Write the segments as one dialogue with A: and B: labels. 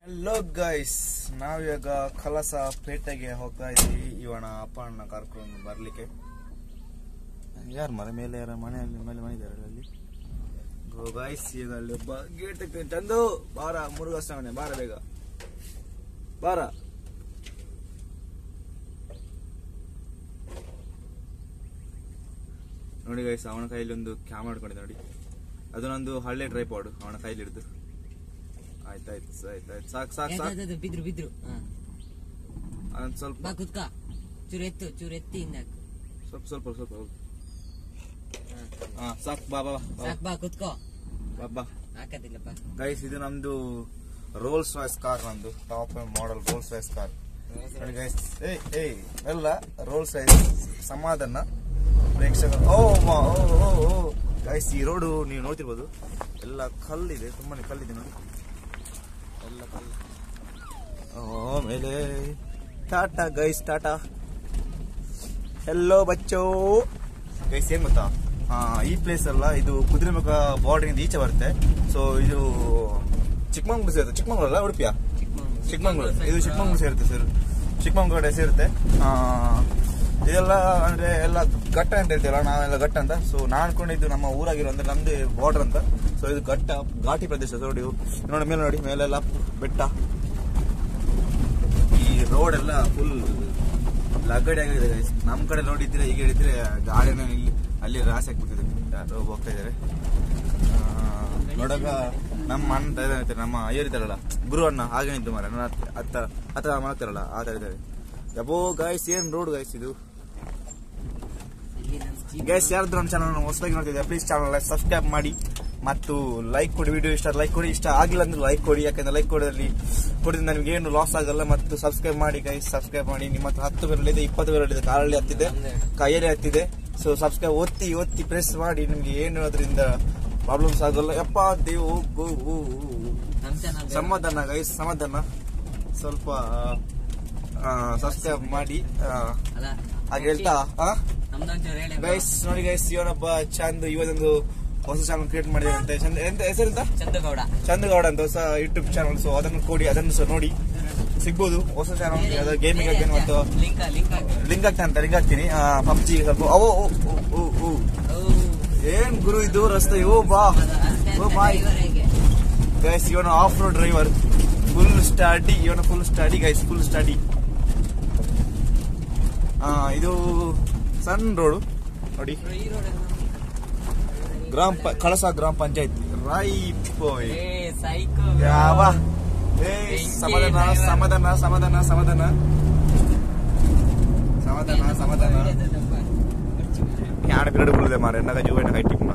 A: Hello guys ನಾವಿವಾಗ ಕಲಸ ಪೇಟೆಗೆ ಹೋಗ್ತಾ ಇದ್ದೀವಿ ಇವನ ಅಪ್ಪ ಅಣ್ಣ ಕರ್ಕೊಂಡು ಬರ್ಲಿಕ್ಕೆ ಯಾರು ಮನೆ ಮೇಲೆ ಯಾರ ಮನೆಯಲ್ಲಿ ಮೇಲೆ ಮನೆ ಇದ್ದಾರೆ ಅಲ್ಲಿ ಗೋ ಗೈಸ್ ಈಗ ಅಲ್ಲಿ ಒಬ್ಬ ಗೇಟ್ ಚಂದು ಬಾರ ಮುರುಘಾಸ್ವಾಮಿ ಬಾರ ಬೇಗ ಬಾರ ನೋಡಿ ಗೈಸ್ ಅವನ ಕೈಯಲ್ಲಿ ಒಂದು ಕ್ಯಾಮ್ ಹಿಡ್ಕೊಂಡಿದ್ದೆ ನೋಡಿ ಅದು ನಂದು ಹಳ್ಳೆ ಟ್ರೈಪಾಡು ಅವನ ಕೈಲಿ ಹಿಡಿದು ಆಯ್ತಾಯ್ತು ಆಯ್ತಾಯ್ತು ಸಾಕು ಸಾಕು ಸಾಕು
B: ಯಾವ್ದಾದ್ರು ಬಿದ್ರು ಬಿದ್ರು ಹಾ.
A: ಅದೊಂದು ಸ್ವಲ್ಪ
B: ಬಾ ಕುತ್ಕ ಚೂರು ಎತ್ತು ಚೂರು ಎತ್ತಿ ಹಿಂದಾಕು
A: ಸ್ವಲ್ಪ ಸ್ವಲ್ಪ ಸ್ವಲ್ಪ ಹೋಗು ಹಾ ಸಾಕು ಬಾ ಬಾ ಬಾ
B: ಸಾಕ್ ಬಾ ಕುತ್ಕೋ
A: ಬಾ ಬಾ
B: ಹಾಕದಿಲ್ಲಪ್ಪ
A: ಗೈಸ್ ಇದು ನಮ್ದು ರೋಲ್ಸ್ ರಾಯ್ಸ್ ಕಾರ್ ನಮ್ದು top model Rolls Royce car ನೋಡಿ ಗೈಸ್ ಏಯ್ ಏಯ್ ಎಲ್ಲ ರೋಲ್ಸ್ ರಾಯ್ಸ್ ಸಮಾಧಾನ ಪ್ರೇಕ್ಷಕರು ಓ ಮಾ ಓ ಓ ಓ ಗೈಸ್ ಈ ರೋಡು ನೀವು ನೋಡ್ತಿರ್ಬೋದು ಎಲ್ಲ ಕಲ್ಲಿದೆ ತುಂಬಾನೇ ಕಲ್ಲಿದೆ ನೋಡಿ ಎಲ್ಲ ಕಲ್ಲು ಓ ಮೇಲೆ ಟಾಟಾ ಗೈಸ್ ಟಾಟಾ ಹೆಲ್ಲೋ ಬಚ್ಚೋ ಗೈಸ್ ಏನ್ ಗೊತ್ತಾ ಆ, ಈ ಪ್ಲೇಸ್ ಅಲ್ಲ ಇದು ಕುದುರೆಮುಖ ಬಾರ್ಡರ್ ಇಂದ ಈಚೆ ಬರುತ್ತೆ ಸೊ ಇದು ಚಿಕ್ಕಮಂಗ್ಳೂರು ಸೇರುತ್ತೆ ಚಿಕ್ಕಮಂಗ್ಳೂರು ಅಲ್ಲ ಉಡುಪಿಯಾ ಚಿಕ್ಕಮಂಗ್ಳೂರು ಇದು ಚಿಕ್ಕಮಂಗ್ಳೂರು ಸೇರುತ್ತೆ ಸರ್ ಚಿಕ್ಕಮಂಗ್ಳೂರು ಕಡೆ ಸೇರುತ್ತೆ ಆ, ಇದೆಲ್ಲ ಅಂದ್ರೆ ಎಲ್ಲ ಘಟ್ಟ ಅಂತ ಹೇಳ್ತೀವಲ್ಲ ನಾವೆಲ್ಲ ಘಟ್ಟ ಅಂತ ಸೊ ನಾನು ಅನ್ಕೊಂಡಿದ್ದು ನಮ್ಮ ಊರಾಗಿರೋ ಅಂದ್ರೆ ನಮ್ದು ಬಾರ್ಡರ್ ಅಂತ ಸೊ ಇದು ಘಟ್ಟ ಘಾಟಿ ಪ್ರದೇಶ ನೋಡಿ ಇವು. ನೋಡಿ ಮೇಲೆ ನೋಡಿ ಮೇಲೆಲ್ಲ ಬೆಟ್ಟ ಈ ರೋಡ್ ಎಲ್ಲ ಫುಲ್ ಲಗಡೆ ಆಗಿದೆ guys. ನಮ್ ಕಡೆ ನೋಡಿದ್ರೆ ಈಗ ಹಿಡಿದ್ರೆ ಗಾಡಿನ ಇಲ್ಲಿ ಅಲ್ಲಿ ರಾಸಿ ಹಾಕ್ಬಿಟ್ಟಿದೆ ಯಾರೋ ಹೋಗ್ತಾ ಇದಾರೆ ಆ, ನೋಡಾಗ ನಮ್ಮ ಅಣ್ಣ ಇದಾರೆ ಅಂತಾರೆ, ನಮ್ಮ ಅಯ್ಯರ್ ಇದ್ದಾರಲ್ಲ ಗುರು ಅಣ್ಣ ಹಾಗೆ ನಿಂತು ಮಾರ ನನ್ನ ಹತ್ತ- ಹತ್ತ ಹತ್ರ ಮಾಡ್ತಾರಲ್ಲ ಆ ತರ ಇದ್ದಾರೆ ಯಬೋ ಗಾಯ್ಸ್ ಏನ್ ರೋಡ್ ಗಾಯ್ಸ್ ಇದು
B: ಇಲ್ಲಿ ನಮ್ ಜೀಪ್
A: ಗೈಸ್ ಯಾರಾದ್ರೂ ನಮ್ಮ ಚಾನಲ್ ಹೊಸದಾಗಿ ನೋಡ್ತಿದ್ದೆ ಪ್ಲೀಸ್ ಚಾನಲ್ ಸಬ್ಸ್ಕ್ರೈಬ್ ಮಾಡಿ ಮತ್ತು ಲೈಕ್ ಕೊಡಿ ವಿಡಿಯೋ ಇಷ್ಟ ಲೈಕ್ ಕೊಡಿ ಇಷ್ಟ ಆಗಿಲ್ಲ ಅಂದ್ರೆ ಲೈಕ್ ಕೊಡಿ ಯಾಕಂದ್ರೆ ಲೈಕ್ ಕೊಡೋದ್ರಲ್ಲಿ ಕೊಡಿದ್ರೆ ನನಗೆ ಏನು ಲಾಸ್ ಆಗಲ್ಲ ಮತ್ತು ಸಬ್ಸ್ಕ್ರೈಬ್ ಮಾಡಿ ಗೈಸ್ ಸಬ್ಸ್ಕ್ರೈಬ್ ಮಾಡಿ ನಿಮ್ಮ ಹತ್ರ ಹತ್ತು ಬೇರಲ್ಲಿದೆ ಇಪ್ಪತ್ತು ಬೇರಲ್ಲಿದೆ ಕಾರಲ್ಲಿ ಹತ್ತಿದೆ ಕೈಯಲ್ಲಿ ಹತ್ತಿದೆ ಸೊ ಸಬ್ಸ್ಕ್ರೈಬ್ ಒತ್ತಿ ಒತ್ತಿ ಪ್ರೆಸ್ ಮಾಡಿ ನಿಮ್ಗೆ ಏನು ಅದರಿಂದ ಪ್ರಾಬ್ಲಮ್ಸ್ ಆಗಲ್ಲ ಯಪ್ಪ ದೇವ್
B: ನಮ್ ಚಾನಲ್
A: ಸಮಾಧಾನ ಗೈಸ್ ಸಮಾಧಾನ ಸ್ವಲ್ಪ ಸಬ್ಸ್ಕ್ರೈಬ್ ಮಾಡಿ ಆ,
B: ಅಲ್ಲ
A: ಹಾಗೆ ಹೇಳ್ತಾ ಆ
B: ನಮ್ದೊಂಚೂರು ಹೇಳಿ
A: ಗೈಸ್ ನೋಡಿ ಗೈಸ್ ಇವನೊಬ್ಬ ಚಂದ್ ಇವನೊಂದು ಹೊಸ ಚಾನಲ್ ಕ್ರಿಯೇಟ್ ಮಾಡಿದಂತೆ ಚಂದ ಎಂತ ಹೆಸರಿಂದ
B: ಚಂದಗೌಡ
A: ಚಂದಗೌಡ ಅಂತ ಹೊಸ ಯೂಟ್ಯೂಬ್ ಚಾನಲ್ ಸೊ ಅದನ್ನು ಕೊಡಿ ಅದನ್ನು ಸಹ ನೋಡಿ ಸಿಗ್ಬೋದು ಹೊಸ ಚಾನಲ್ ಯಾವ್ದೋ ಗೇಮಿಂಗ್ ಆಗ್ತೇನೆ ಮತ್ತು
B: ಲಿಂಕ್ ಲಿಂಕ್ ಹಾಕಿ
A: ಲಿಂಕ್ ಆಗ್ತಾನೆ ಅಂತ ಲಿಂಕ್ ಹಾಕ್ತೀನಿ ಪಬ್ಜಿ ಸ್ವಲ್ಪ ಓ ಓ, ಓ, ಓ, ಓ. ಏನ್ ಗುರು ಇದು ರಸ್ತೆ ಓ ಬಾ ಓ ಬಾಯ್ ಗೈಸ್ ಇವನು off road driver full study ಇವನು full study guys full study ಇದು ಸಣ್ಣ ರೋಡು ನೋಡಿ ಗ್ರಾಮ ಪ- ಕಳಸ ಗ್ರಾಮ ಪಂಚಾಯತ್ ರಾಯ್ಪೋಯ್
B: ಏ ಸೈಕೋ
A: ಯಾವ ಏ ಸಮಾಧಾನ ಸಮಾಧಾನ ಸಮಾಧಾನ ಸಮಾಧಾನ ಸಮಾಧಾನ ಸಮಾಧಾನ ಯಾಣ ಬಿರಡು ಬೀಳುದೆ ಮಾರ ಎನ್ನಾಗ ಜೀವನ ಹೈ ಟಿಪ್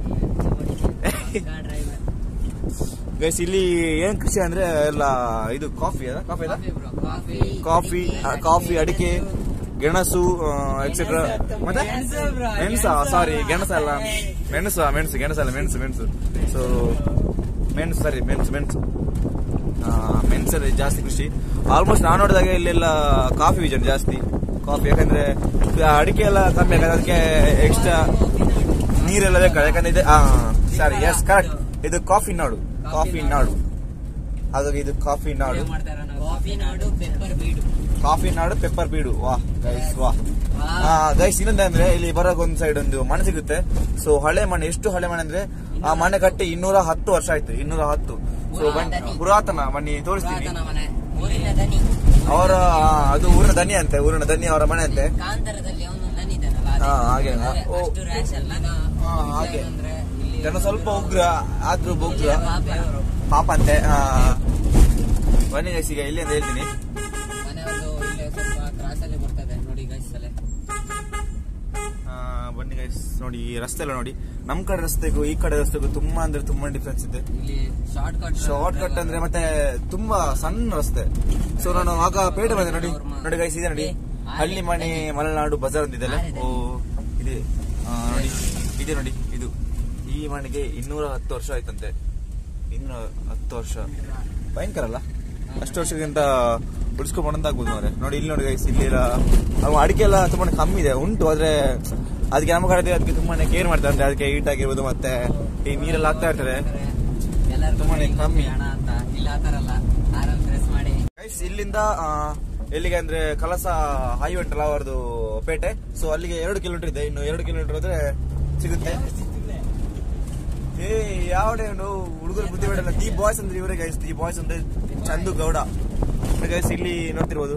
B: ಡ್ರೈವರ್
A: ಗೈಸ್ ಇಲ್ಲಿ ಏನ್ ಕೃಷಿ ಅಂದ್ರೆ ಎಲ್ಲ ಇದು ಕಾಫಿ ಅದ ಕಾಫಿ ಅದ
B: ಕಾಫಿ
A: ಕಾಫಿ ಆ, ಕಾಫಿ ಅಡಿಕೆ ಗೆಣಸು ಎಕ್ಸೆಟ್ರಾ ಮತ್ತೆ
B: ಮೆಣಸು bro,
A: ಮೆಣಸ
B: ಗೆಣಸು.
A: ಸಾರಿ ಗೆಣಸ ಅಲ್ಲ ಮೆಣಸು ಆ, ಮೆಣಸು ಗೆಣಸ ಅಲ್ಲ ಮೆಣಸು ಮೆಣಸು ಸೊ ಮೆಣಸು ಸರಿ ಮೆಣಸು ಮೆಣಸು ಆ, ಮೆಣಸಲ್ಲಿ ಜಾಸ್ತಿ ಕೃಷಿ ಆಲ್ಮೋಸ್ಟ್ ನಾನು ನೋಡಿದಾಗ ಇಲ್ಲೆಲ್ಲ ಕಾಫಿ ವಿಜನ್ ಜಾಸ್ತಿ ಕಾಫಿ ಯಾಕಂದ್ರೆ ಈಗ ಅಡಿಕೆ ಎಲ್ಲ ಕಮ್ಮಿ ಯಾಕಂದ್ರೆ ಅದಕ್ಕೆ ಎಕ್ಸ್ಟ್ರಾ ನೀರೆಲ್ಲ ಬೇಕಾದ್ರೆ ಯಾಕಂದ್ರೆ ಇದೆ ಸಾರಿ ಎಸ್ ಕರೆಕ್ಟ್ ಇದು ಕಾಫಿ ನಾಡು ಕಾಫಿ ನಾಡು ಹಾಗಾಗಿ ಇದು ಕಾಫಿ ನಾಡು
B: ಕಾಫಿ ನಾಡು ಪೆಪ್ಪರ್ ಬೀಡು
A: ಕಾಫಿ ನಾಡು ಪೆಪ್ಪರ್ ಬೀಡು ವಾಹ್ ಗೈಸ್ ವಾಹ್
B: ವಾ.
A: ಗೈಸ್ ಇನ್ನೊಂದಂದ್ರೆ ಇಲ್ಲಿ ಬರೋಕ್ ಒಂದ್ ಸೈಡ್ ಒಂದು ಮನೆ ಸಿಗುತ್ತೆ ಸೊ ಹಳೆ ಮನೆ ಎಷ್ಟು ಹಳೆ ಮನೆ ಅಂದ್ರೆ ಆ ಮನೆ ಕಟ್ಟಿ ಇನ್ನೂರ ಹತ್ತು ವರ್ಷ ಆಯ್ತು ಇನ್ನೂರ ಹತ್ತು ಸೊ ಬನ್ನಿ ಪುರಾತನ ಬನ್ನಿ ತೋರಿಸ್ತೀನಿ
B: ಪುರಾತನ ಮನೆ ಊರಿನ ದನಿ
A: ಅವರ ಅದು ಊರಿನ ದನಿ ಅಂತೆ ಊರಿನ ದನಿ ಅವರ ಮನೆ ಅಂತೆ
B: ಕಾಂತಾರದಲ್ಲಿ ಅವನು ದನಿ ಇದ್ದಾನಲ್ಲ ಅದೇ.
A: ಹಾ, ಹಾಗೆ.
B: ಅಂದ್ರೆ
A: ಓ.
B: ಅಷ್ಟು ರ್ಯಾಶ್ ಅಲ್ಲ ನಾ-
A: ಹಾ, ಹಾಗೆ.
B: ಅಂದ್ರೆ ಇಲ್ಲಿ
A: ಜನ ಸ್ವಲ್ಪ ಉಗ್ರ ಆದ್ರೂ ಉಗ್ರ
B: ಇಲ್ಲೇ ಪಾಪೆ ಅವರು.
A: ಪಾಪ ಅಂತೆ ಆ, ಬನ್ನಿ ಗೈಸ್ ಈಗ ಇಲ್ಲಿ ಅಂತ ಹೇಳ್ತೀನಿ
B: ಮನೆಯವ್ರದ್ದು ಇಲ್ಲೇ ಸ್ವಲ್ಪ ಕ್ರಾಸ್ ಅಲ್ಲಿ ಬರ್ತದೆ ನೋಡಿ ಗೈಸ್ ಅಲ್ಲೇ
A: ಆ, ಬನ್ನಿ ಗೈಸ್ ನೋಡಿ ಈ ರಸ್ತೆ ಎಲ್ಲ ನೋಡಿ ನಮ್ ಕಡೆ ರಸ್ತೆಗೂ ಈ ಕಡೆ ರಸ್ತೆಗೂ ತುಂಬಾ ಅಂದ್ರೆ ತುಂಬಾ ಡಿಫ್ರೆನ್ಸ್ ಇದೆ
B: ಇಲ್ಲಿ ಶಾರ್ಟ್ ಕಟ್
A: ಶಾರ್ಟ್ ಕಟ್ ಅಂದ್ರೆ ಮತ್ತೆ ತುಂಬಾ ಸಣ್ಣ ರಸ್ತೆ ಸೊ ನಾನು ಆಗ ಪೇಟೆ ಬಂದೆ ನೋಡಿ ನೋಡಿ ಗೈಸ್ ಇದೆ ನೋಡಿ ಹಳ್ಳಿ ಮನೆ ಮಲೆನಾಡು ಬಜಾರ್ ಅಂತ ಇದೆಲ್ಲ ಓ ಇದೆ ಆ, ನೋಡಿ ಇದೆ ನೋಡಿ ಇದು ಈ ಮನೆಗೆ ಇನ್ನೂರ ಹತ್ತು ವರ್ಷ ಆಯ್ತಂತೆ ಇನ್ನೂರ ಹತ್ತು ವರ್ಷ ಭಯಂಕರ ಅಲ್ಲ ಅಷ್ಟು ವರ್ಷಕ್ಕಿಂತ ಉಳಿಸ್ಕೊಂಡ್ ಬಂದಾಗ್ಬೋದು ಮಾರೆ ನೋಡಿ ಇಲ್ಲಿ ನೋಡಿ ಗೈಸ್ ಇಲ್ಲಿ ಅವು ಅಡಿಕೆ ಎಲ್ಲ ತುಂಬಾ ಕಮ್ಮಿ ಇದೆ ಉಂಟು ಆದ್ರೆ ಅದಕ್ಕೆ ನಮ್ಮ ಕಡೆ ಅದಕ್ಕೆ ತುಂಬಾನೇ ಕೇರ್ ಮಾಡ್ತಾರೆ ಅದಕ್ಕೆ ಈಟ್ ಆಗಿರ್ಬೋದು ಮತ್ತೆ ಈ ನೀರೆಲ್ಲ ಹಾಕ್ತಾ ಇರ್ತಾರೆ
B: ಎಲ್ಲರೂ
A: ತುಂಬಾನೇ ಕಮ್ಮಿ.
B: ಹಣ ಅಂತ ಇಲ್ಲ ಆತರ ಅಲ್ಲ ಆರಾಮ್
A: ಇಲ್ಲಿಂದ ಆ, ಎಲ್ಲಿಗೆ ಅಂದ್ರೆ ಕಲಸ ಹೈವೇ ಉಂಟಲ್ಲ ಅವರದು ಪೇಟೆ ಸೊ ಅಲ್ಲಿಗೆ ಎರಡು ಕಿಲೋಮೀಟರ್ ಇದೆ ಇನ್ನು ಎರಡು ಕಿಲೋಮೀಟರ್ ಹೋದ್ರೆ ಸಿಗುತ್ತೆ ಏ ಯಾವಡೆ ಹುಡುಗರು ಬುದ್ಧಿ ಬೇಡಲ್ಲ ದಿ ಬಾಯ್ಸ್ ಅಂದ್ರೆ ಇವರೇ ಗೈಸ್ ದಿ ಬಾಯ್ಸ್ ಅಂದ್ರೆ ಚಂದು ಗೌಡ ಗೈಸ್ ಇಲ್ಲಿ ನೋಡ್ತಿರ್ಬೋದು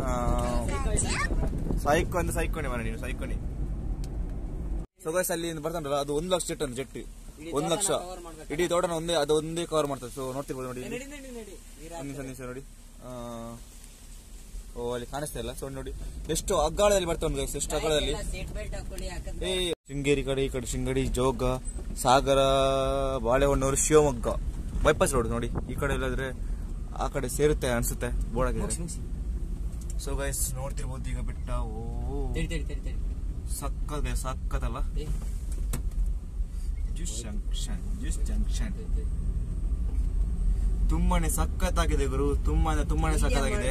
A: ಸೈಕೋ ಅಂದ್ರೆ ಸೈಕೋಣೆ ಮನೆ ನೀನು ಸೈಕೋಣೆ ಸೊ ಗೈಸ್ ಅಲ್ಲಿ ಬರ್ತಾನಲ್ಲ ಅದು ಒಂದು ಲಕ್ಷ ಜೆಟ್ ಅಂತ ಜೆಟ್ ಒಂದು ಲಕ್ಷ ಇಡೀ ತೋಟನ ಒಂದೇ ಅದು ಒಂದೇ ಕವರ್ ಮಾಡ್ತದೆ ಸೊ ನೋಡ್ತಿರ್ಬೋದು ನೋಡಿ ಇಲ್ಲಿ.
B: ನಡಿ ನಡಿ ನಡಿ ವೀರ
A: ಒಂದು ನಿಮಿಷ ನಿಮಿಷ ನೋಡಿ ಆ, ಓ ಅಲ್ಲಿ ಕಾಣಿಸ್ತಾ ಇಲ್ಲ ಸೊ ನೋಡಿ ಎಷ್ಟು ಅಗ್ಗಾಳದಲ್ಲಿ ಬರ್ತಾವೆ ಗೈಸ್ ಎಷ್ಟು ಅಗ್ಗಾಳದಲ್ಲಿ
B: ಸೀಟ್ ಬೆಲ್ಟ್ ಹಾಕೊಳ್ಳಿ ಯಾಕಂದ್ರೆ
A: ಏ ಶೃಂಗೇರಿ ಕಡೆ ಈ ಕಡೆ ಶೃಂಗೇರಿ ಜೋಗ ಸಾಗರ ಬಾಳೆಹೊನ್ನೂರು ಶಿವಮೊಗ್ಗ ಬೈಪಾಸ್ ರೋಡ್ ನೋಡಿ ಈ ಕಡೆ ಇಲ್ಲದ್ರೆ ಆ ಕಡೆ ಸೇರುತ್ತೆ ಅನ್ಸುತ್ತೆ ಬೋರ್ಡ್ ಹಾಕಿದ್ದಾರೆ ಸೊ ಗೈಸ್ ನೋಡ್ತಿರ್ಬೋದು ಈಗ ಬಿಟ್ಟ ಓ
B: ತಡಿ ತಡಿ ತಡಿ ತಡಿ
A: ಸಕ್ಕತ್ guys, ಸಕ್ಕತ್ತಲ್ಲ
B: ಏ,
A: ಜ್ಯೂಸ್ ಜಂಕ್ಷನ್ ಜ್ಯೂಸ್ ಜಂಕ್ಷನ್ ತುಂಬಾನೇ ಸಖತ್ತಾಗಿದೆ ಗುರು ತುಂಬಾನೇ ತುಂಬಾನೇ ಸಖತ್ತಾಗಿದೆ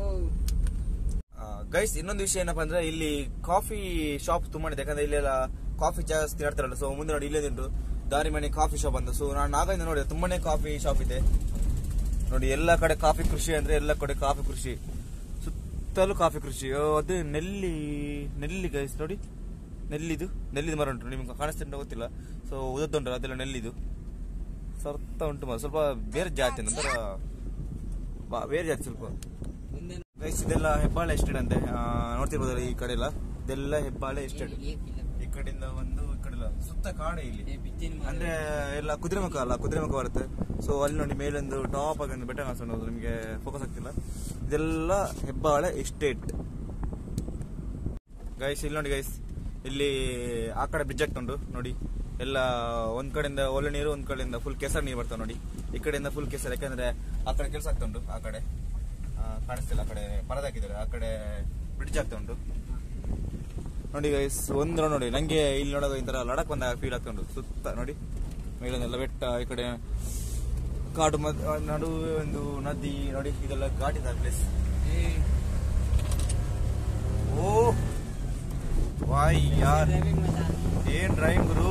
A: ಗೈಸ್ ಇನ್ನೊಂದು ವಿಷಯ ಏನಪ್ಪಾ ಅಂದ್ರೆ ಇಲ್ಲಿ ಕಾಫಿ ಶಾಪ್ ತುಂಬಾನೇ ಇದೆ ಯಾಕಂದ್ರೆ ಇಲ್ಲೆಲ್ಲ ಕಾಫಿ ಜಾಸ್ತಿ ಆಡ್ತಾರಲ್ಲ ಸೊ ಮುಂದೆ ನೋಡಿ ಇಲ್ಲೇ ಉಂಟು ದಾರಿ ಮನೆ ಕಾಫಿ ಶಾಪ್ ಅಂತ ಸೊ ನಾನು ನಾಗದಿಂದ ನೋಡಿದೆ ತುಂಬಾನೇ ಕಾಫಿ ಶಾಪ್ ಇದೆ ನೋಡಿ ಎಲ್ಲ ಕಡೆ ಕಾಫಿ ಕೃಷಿ ಅಂದ್ರೆ ಎಲ್ಲ ಕಡೆ ಕಾಫಿ ಕೃಷಿ ಸುತ್ತಲೂ ಕಾಫಿ ಕೃಷಿ ಓ, ಅದು ನೆಲ್ಲಿ ನೆಲ್ಲಿ ಗೈಸ್ ನೋಡಿ ನೆಲ್ಲಿದು ನೆಲ್ಲಿದು ಮರ ಉಂಟು ನಿಮ್ಗೆ ಕಾಣಿಸ್ತಾ ಉಂಟು ಗೊತ್ತಿಲ್ಲ ಸೊ ಉದತ್ತುಂಟು ಅದೆಲ್ಲ ನೆಲ್ಲಿದು ಸರ್ತ ಉಂಟು ಮರ ಸ್ವಲ್ಪ ಬೇರೆ ಜಾತಿ ನಂತರ ಬಾ- ಬೇರೆ ಜಾತಿ ಸ್ವಲ್ಪ
B: ಮುಂದೆ
A: ಗೈಸ್ ಇದೆಲ್ಲ ಹೆಬ್ಬಾಳೆ ಎಸ್ಟೇಟ್ ಅಂತೆ ಆ, ನೋಡ್ತಿರ್ಬೋದಲ್ಲ ಈ ಕಡೆ ಎಲ್ಲ ಇದೆಲ್ಲ ಹೆಬ್ಬಾಳೆ ಎಸ್ಟೇಟ್
B: ಏ, ಇಲ್ಲ.
A: ಈ ಕಡೆಯಿಂದ ಒಂದು ಈ ಕಡೆ ಇಲ್ಲ. ಸುತ್ತ ಕಾಡೆ ಇಲ್ಲಿ
B: ಏ, ಬಿತ್ತಿನ ಮರ.
A: ಅಂದ್ರೆ ಎಲ್ಲ ಕುದುರೆಮುಖ ಅಲ್ಲ ಕುದುರೆಮುಖ ಬರುತ್ತೆ ಸೊ ಅಲ್ಲಿ ನೋಡಿ ಮೇಲೊಂದು ಟಾಪ್ ಆಗಿ ಒಂದು ಬೆಟ್ಟ ಕಾಣಿಸ್ಕೊಂಡು ನಿಮಗೆ ಫೋಕಸ್ ಆಗ್ತಿಲ್ಲ ಇದೆಲ್ಲ ಹೆಬ್ಬಾಳೆ ಎಸ್ಟೇಟ್ ಗೈಸ್ ಇಲ್ಲಿ ನೋಡಿ ಗೈಸ್ ಇಲ್ಲಿ ಆ ಕಡೆ ಬ್ರಿಡ್ಜ್ ಆಗ್ತುಂಟು ನೋಡಿ ಎಲ್ಲ ಒಂದ್ ಕಡೆಯಿಂದ ಒಳ್ಳೆ ನೀರು ಒಂದ್ ಕಡೆಯಿಂದ ಫುಲ್ ಕೆಸರು ನೀರು ಬರ್ತಾವ ನೋಡಿ ಈ ಕಡೆಯಿಂದ ಫುಲ್ ಕೆಸರು ಯಾಕಂದ್ರೆ ಆ ಕಡೆ ಕೆಲಸ ಆಗ್ತಾ ಉಂಟು ಆ ಕಡೆ ಆ, ಕಾಣಿಸ್ತಿಲ್ಲ ಆ ಕಡೆ ಪರದೆ ಹಾಕಿದ್ದಾರೆ ಆ ಕಡೆ ಬ್ರಿಡ್ಜ್ ಆಗ್ತಾ ಉಂಟು ನೋಡಿ ಗೈಸ್ ಒಂದು round ನೋಡಿ ನಂಗೆ ಇಲ್ಲಿ ನೋಡೋದು ಈ ತರ ಲಡಕ್ ಬಂದಾಗ ಫೀಲ್ ಆಗ್ತಾ ಉಂಟು ಸುತ್ತ ನೋಡಿ ಮೇಲೊಂದೆಲ್ಲ ಬೆಟ್ಟ ಈ ಕಡೆ ಕಾಡು ಮದ್ ನಡುವೆ ಒಂದು ನದಿ ನೋಡಿ ಇದೆಲ್ಲ ಘಾಟಿದ ಪ್ಲೇಸ್
B: ಏ,
A: ಓ ವಾಯ್ ಯಾರ್
B: driving ಮಜಾ.
A: ಏನ್ ಡ್ರೈವಿಂಗ್ ಗುರು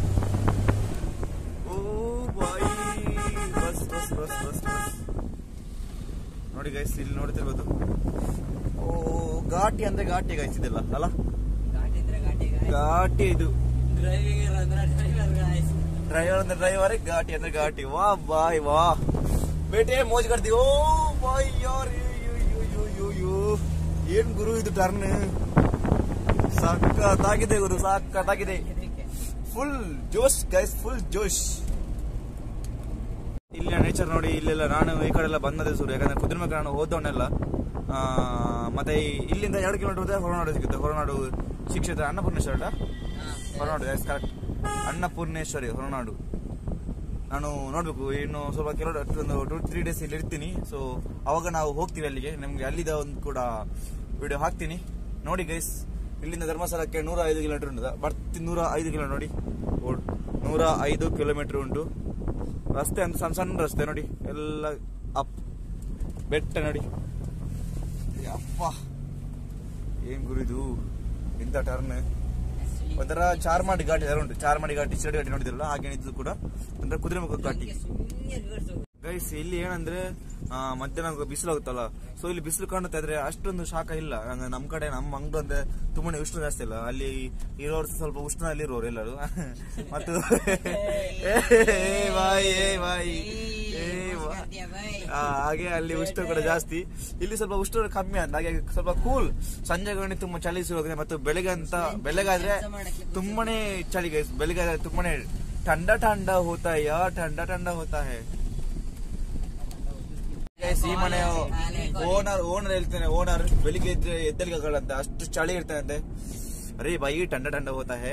A: ಓ ಬಾಯ್ bus bus bus bus bus ನೋಡಿ ಗೈಸ್ ಇಲ್ಲಿ ನೋಡ್ತಿರ್ಬೋದು ಓ ಘಾಟಿ ಅಂದ್ರೆ ಘಾಟಿ ಗೈಸ್ ಇದೆಲ್ಲ ಅಲ್ಲ
B: ಘಾಟಿ ಇದ್ರೆ ಘಾಟಿ guys.
A: ಘಾಟಿ ಇದು
B: Driving ಅಂದ್ರೆ driver guys.
A: ಡ್ರೈವರ್ ಅಂದ್ರೆ ಡ್ರೈವರ್ ಘಾಟಿ ಅಂದ್ರೆ ಘಾಟಿ ವಾ ಬಾಯ್ ವಾ ಬೇಟೆ ಮೋಜ್ ಕಡ್ದಿ ಓ ಬಾಯ್ ಯಾರ್ ಯು, ಯು, ಯು, ಯು, ಯು, ಯು. ಏನ್ ಗುರು ಇದು ಟರ್ನ್ ಸಕ್ಕತ್ತಾಗಿದೆ ಗುರು ಸಕ್ಕತ್ತಾಗಿದೆ
B: ಇದಕ್ಕೆ.
A: ಫುಲ್ ಜೋಶ್ ಗೈಸ್ ಫುಲ್ ಜೋಶ್ ಇಲ್ಲಿನ ನೇಚರ್ ನೋಡಿ ಇಲ್ಲೆಲ್ಲ ನಾನು ಈ ಕಡೆ ಎಲ್ಲ ಬಂದದೆ ಸುರು ಯಾಕಂದ್ರೆ ಕುದುರೆಮುಖ ನಾನು ಹೋದವನ್ನೆಲ್ಲ ಆ, ಮತ್ತೆ ಈ- ಇಲ್ಲಿಂದ ಎರಡು ಕಿಲೋಮೀಟರ್ ಹೋದ್ರೆ ಹೊರನಾಡು ಸಿಗುತ್ತೆ ಹೊರನಾಡು ಶಿಕ್ಷಿತ ಅನ್ನಪೂರ್ಣೇಶ್ವರ
B: ಹಾ,
A: ಹೊರನಾಡು ಕರೆಕ್ಟ್ ಅನ್ನಪೂರ್ಣೇಶ್ವರಿ ಹೊರನಾಡು ನಾನು ನೋಡ್ಬೇಕು ಇನ್ನು ಸ್ವಲ್ಪ ಕೆಲವು ಒಂದು ಟೂ ತ್ರೀ ಡೇಸ್ ಇಲ್ಲಿ ಇರ್ತೀನಿ ಸೊ ಅವಾಗ ನಾವು ಹೋಗ್ತೀವಿ ಅಲ್ಲಿಗೆ ನಿಮ್ಗೆ ಅಲ್ಲಿದ ಒಂದು ಕೂಡ ವಿಡಿಯೋ ಹಾಕ್ತೀನಿ ನೋಡಿ ಗೈಸ್ ಇಲ್ಲಿಂದ ಧರ್ಮಸ್ಥಳಕ್ಕೆ ನೂರ ಐದು ಕಿಲೋಮೀಟರ್ ಉಂಟು ಬರ್ತಿ ನೂರ ಐದು ಕಿಲೋಮೀಟರ್ ನೋಡಿ ಓಡ್- ನೂರ ಐದು ಕಿಲೋಮೀಟರ್ ಉಂಟು ರಸ್ತೆ ಅಂತ ಸಣ್ಣ ಸಣ್ಣ ರಸ್ತೆ ನೋಡಿ ಎಲ್ಲ ಅಪ್ ಬೆಟ್ಟ ನೋಡಿ ಅಪ್ಪ ಏನ್ ಗುರಿದು ಇಂಥ ಟರ್ನ್
B: actually
A: ಒಂಥರ ಚಾರ್ಮಾಡಿ ಘಾಟಿ ತರ ಉಂಟು ಚಾರ್ಮಾಡಿ ಘಾಟಿ ಶಿರಡಿ ಘಾಟಿ ನೋಡಿದಿರಲ್ಲ ಹಾಗೆ ಇದು ಕೂಡ ಅಂದ್ರೆ ಕುದುರೆಮುಖ ಘಾಟಿ
B: ನಂಗೆ ಸುಮ್ನೆ reverse ಹೋಗ್ಬೇಕು.
A: ಗೈಸ್ ಇಲ್ಲಿ ಏನಂದ್ರೆ ಆ, ಮಧ್ಯಾಹ್ನ ಬಿಸಿಲು ಆಗುತ್ತಲ್ಲ ಸೊ ಇಲ್ಲಿ ಬಿಸಿಲು ಕಾಣುತ್ತೆ ಆದ್ರೆ ಅಷ್ಟೊಂದು ಶಾಖ ಇಲ್ಲ ಅಂದ್ರೆ ನಮ್ ಕಡೆ ನಮ್ಮ ಅಂಗಡಿ ಅಂದ್ರೆ ತುಂಬಾನೇ ಉಷ್ಣ ಜಾಸ್ತಿ ಇಲ್ಲ ಅಲ್ಲಿ ಇರೋರು ಸ್ವಲ್ಪ ಉಷ್ಣ ಅಲ್ಲಿ ಇರೋರು ಎಲ್ಲರೂ ಮತ್ತು ಏ ಬಾಯ್ ಏ ಬಾಯ್ ಏ ಬಾ-
B: ಮಾಡ್ತೀಯ ಬೈ?
A: ಆ, ಹಾಗೆ ಅಲ್ಲಿ ಉಷ್ಣ ಕೂಡ ಜಾಸ್ತಿ ಇಲ್ಲಿ ಸ್ವಲ್ಪ ಉಷ್ಣ ಕಮ್ಮಿ ಅಂತ ಹಾಗೆ ಸ್ವಲ್ಪ ಕೂಲ್ ಸಂಜೆ ಗಣಿ ತುಂಬಾ ಚಳಿ ಶುರು ಮತ್ತು ಬೆಳಗ್ಗೆ ಅಂತ ಬೆಳಗಾದ್ರೆ ತುಂಬಾನೇ ಚಳಿ ಗೈಸ್ ಬೆಳಗ್ಗೆ ಆದ್ರೆ ತುಂಬಾನೇ ठंडा ठंडा होता है यार ठंडा ठंडा होता है Guys, ಈ ಮನೆ ಓನರ್ ಓನರ್ ಹೇಳ್ತಾನೆ ಓನರ್ ಬೆಳಿಗ್ಗೆ ಇದ್ರೆ ಎದ್ದಲಿಗಂತೆ ಅಷ್ಟು ಚಳಿ ಇರ್ತದಂತೆ ಅರೇ ಬೈ ಟಂಡ ಟಂಡ ಹೋತಾ ಹೇ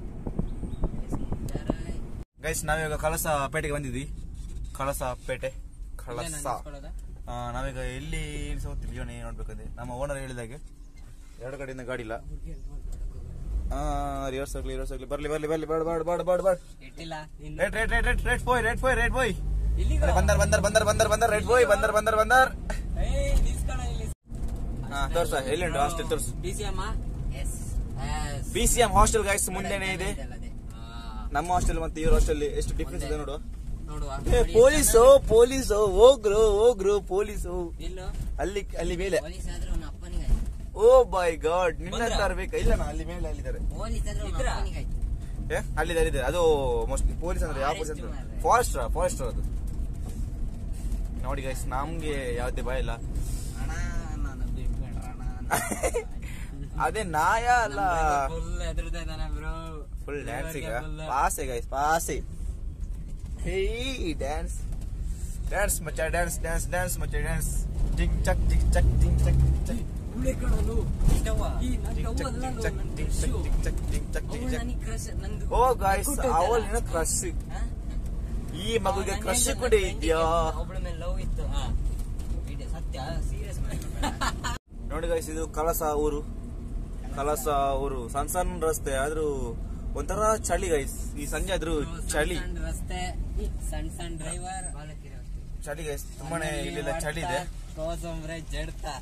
A: ಗೈಸ್ ನಾವೀಗ ಕಳಸ ಪೇಟೆಗೆ ಬಂದಿದ್ವಿ ಕಳಸ ಪೇಟೆ
B: ಇಲ್ಲೇ
A: ಕಳಸ
B: ನಾನು ನಿಲ್ಸ್ಕೊಳ್ಳೋದಾ?
A: ಆ, ನಾವೀಗ ಎಲ್ಲಿ ಇಳಿಸೋಗ್ತೀವಿ ಯೋನಿ ನೋಡ್ಬೇಕಂದ್ರೆ ನಮ್ಮ ಓನರ್ ಹೇಳಿದಾಗೆ ಎರಡು ಕಡೆಯಿಂದ ಗಾಡಿ ಇಲ್ಲ ರಿವರ್ಸ್ ಆಗ್ಲಿ ರಿವರ್ಸ್ ಆಗ್ಲಿ ಬರ್ಲಿ ಬರ್ಲಿ ಬರ್ಲಿ ಬಾಡ್ ಬಾಡ್ ಬಾಡ್ ಬಾಡ್ ಬಾಡ್
B: ಇಟ್ಟಿಲ್ಲ ಇನ್ನು.
A: ರೇಟ್ ರೇಟ್ ರೇಟ್ ರೇಟ್ ರೇಟ್ ಬಾಯ್ ರೇಟ್ ಬಾಯ್ ರೇಟ್ ಬಾಯ್
B: ಇಲ್ಲಿಗೋ?
A: ಬಂದರ್ ಬಂದರ್ ಬಂದರ್ ಬಂದರ್ ಬಂದರ್ ರೇಟ್ ಬಾಯ್ ಬಂದರ್ ಬಂದರ್ ಬಂದರ್
B: ಏಯ್, ನಿಲ್ಸ್ಕೊಳ ಇಲ್ಲಿ.
A: ಹಾ ತೋರ್ಸ ಎಲ್ಲಿ ಉಂಟು ಹಾಸ್ಟೆಲ್ ತೋರ್ಸು
B: BCM ಆ? Yes. Yes.
A: B C M hostel guys ಮುಂದೆನೆ ಇದೆ
B: ಅದೇ, ಅದೇ. ಆ.
A: ನಮ್ಮ ಹಾಸ್ಟೆಲ್ ಮತ್ತೆ ಇವ್ರ ಹಾಸ್ಟೆಲ್ ಎಷ್ಟು ಡಿಫ್ರೆನ್ಸ್ ಇದೆ ನೋಡು
B: ನೋಡುವ
A: ಏ, ಪೊಲೀಸು ಪೊಲೀಸು ಹೋಗ್ರು ಹೋಗ್ರು ಪೊಲೀಸು
B: ಇಲ್ಲೋ
A: ಅಲ್ಲಿ ಅಲ್ಲಿ ಮೇಲೆ
B: ಪೊಲೀಸ್ ಆದ್ರೆ ಅವ್ನ ಅಪ್ಪನಿಗೆ
A: ಓ ಬೈ ಗಾಡ್ ನಿನ್ನ ತರಬೇಕಾ ಇಲ್ಲ ನಾ ಅಲ್ಲಿ ಮೇಲೆ ಅಲ್ಲಿದ್ದಾರೆ
B: ಪೊಲೀಸ್ ಆದ್ರೆ ಅವ್ನ
C: ಇದ್ರಾ?
B: ಅಪ್ಪನಿಗೆ ಆಯ್ತು
A: ಏ ಅಲ್ಲಿದೆ ಅಲ್ಲಿದೆ ಅದು ಮೋಸ್ಟ್ಲಿ ಪೊಲೀಸ್ ಅಂದ್ರೆ ಯಾವ ಪೊಲೀಸ್ ಅಂತ
B: Forest ಮಾರ್ರೆ.
A: ಫಾರೆಸ್ಟರ್ ಫಾರೆಸ್ಟರ್ ಅದು ನೋಡಿ ಗೈಸ್ ನಮ್ಗೆ ಯಾವ್ದೇ ಭಯ ಇಲ್ಲ
B: ಅಣ್ಣ ನಾನು ಬಿಟ್ಬೇಡ್ರ
A: ಅದೇ ನಾಯ ಅಲ್ಲ
C: ಫುಲ್ ಎದುರ್ತಾ ಇದ್ದಾನೆ ಬ್ರೋ
A: ಫುಲ್ ಡ್ಯಾನ್ಸ್ ಈಗ ಪಾಸೆ ಗೈಸ್ ಪಾಸೆ ಹೇ ಡ್ಯಾನ್ಸ್ ಡ್ಯಾನ್ಸ್ ಮಚ್ಚ ಡ್ಯಾನ್ಸ್ ಡ್ಯಾನ್ಸ್ ಡ್ಯಾನ್ಸ್ ಮಚ್ಚ ಡ್ಯಾನ್ಸ್ ಟಿಂಗ್ ಚಕ್ ಟಿಂಗ್ ಚಕ್ ಟಿಂಗ್ ಚಕ್ ಚಕ್
C: ಉಳ್ಳೆ ಕಣಲು ಈ ನನ್ನ
A: ಟಿಂಗ್
C: ಅವ್ವ
A: ಚಕ್
C: ಅಲ್ಲ
A: ಟಿಂಗ್ ಚಕ್
C: ನನ್ನ
A: ಟಿಂಗ್ ಚಕ್ ಟಿಂಗ್ ಚಕ್ ಟಿಂಗ್ ಚಕ್ ಟಿಂಗ್ ಚಕ್
B: ನನಗೆ ಕ್ರಶ್ ನಂದು
A: ಓ ಗಾಯ್ಸ್ ಅವಳಿನ ಕ್ರಶ್ ಈ ಮಗುಗೆ ಕ್ರಶ್ ಕೂಡ ಇದೆಯಾ
B: ಒಬ್ಬಳ ಮೇಲೆ ಲವ್ ಇತ್ತು ವಿಡಿಯೋ ಸತ್ಯ ಸೀರಿಯಸ್
A: ನೋಡಿ ಗೈಸ್ ಇದು ಕಲಸ ಊರು ಕಲಸ ಊರು ಸಣ್ಣ ಸಣ್ಣ ರಸ್ತೆ ಆದ್ರೂ ಒಂಥರ ಚಳಿ ಗೈಸ್ ಈ ಸಂಜೆ ಆದ್ರೂ ಚಳಿ
B: ಸಣ್ಣ ರಸ್ತೆ ಸಣ್ಣ ಸಣ್ಣ ಡ್ರೈವರ್
A: ಚಳಿ ಗೈಸ್ ತುಂಬಾನೇ ಇಲ್ಲೆಲ್ಲ ಚಳಿ ಇದೆ
B: ಕೋಸಂಬ್ರೆ ಜಡ್ತಾ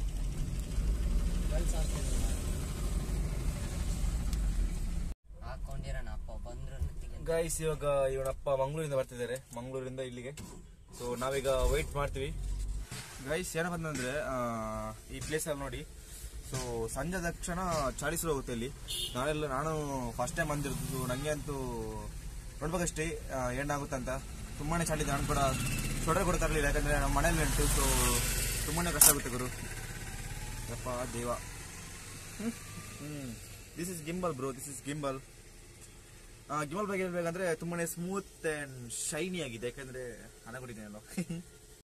B: ಹಾಕೊಂಡಿರೋಣ ಅಪ್ಪ ಬಂದ್ರು
A: ಗೈಸ್ ಇವಾಗ ಇವನಪ್ಪ ಮಂಗಳೂರಿಂದ ಬರ್ತಿದ್ದಾರೆ ಮಂಗಳೂರಿಂದ ಇಲ್ಲಿಗೆ ಸೊ ನಾವೀಗ ವೆಯ್ಟ್ ಮಾಡ್ತೀವಿ ಗೈಸ್ ಏನಪ್ಪ ಅಂತಂದ್ರೆ ಆ, ಈ ಪ್ಲೇಸ್ ಅಲ್ಲಿ ನೋಡಿ ಸೊ ಸಂಜೆ ತಕ್ಷಣ ಚಳಿ ಶುರು ಹೋಗುತ್ತೆ ಇಲ್ಲಿ ನಾನೆಲ್ಲ ನಾನು ಫಸ್ಟ್ ಟೈಮ್ ಬಂದಿರೋದು ನನಗೆ ಅಂತೂ ನೋಡ್ಬೇಕಷ್ಟೇ ಆ, ಏನಾಗುತ್ತೆ ಅಂತ ತುಂಬಾನೇ ಚಳಿ ಇದೆ ನಾನು ಕೂಡ ಸೊಡೆ ಕೂಡ ತರಲಿಲ್ಲ ಯಾಕಂದ್ರೆ ನಮ್ಮ ಮನೇಲಿ ಉಂಟು ಸೊ ತುಂಬಾನೇ ಕಷ್ಟ ಆಗುತ್ತೆ ಗುರು ಯಪ್ಪ ದೇವ this is gimbal bro this is gimbal gimbal ಬಗ್ಗೆ ಹೇಳ್ಬೇಕಂದ್ರೆ ತುಂಬಾನೇ ಸ್ಮೂತ್ ಅಂಡ್ ಶೈನಿ ಆಗಿದೆ ಯಾಕಂದ್ರೆ ಹಣ ಕೊಟ್ಟಿದ್ದೇನಲ್ಲ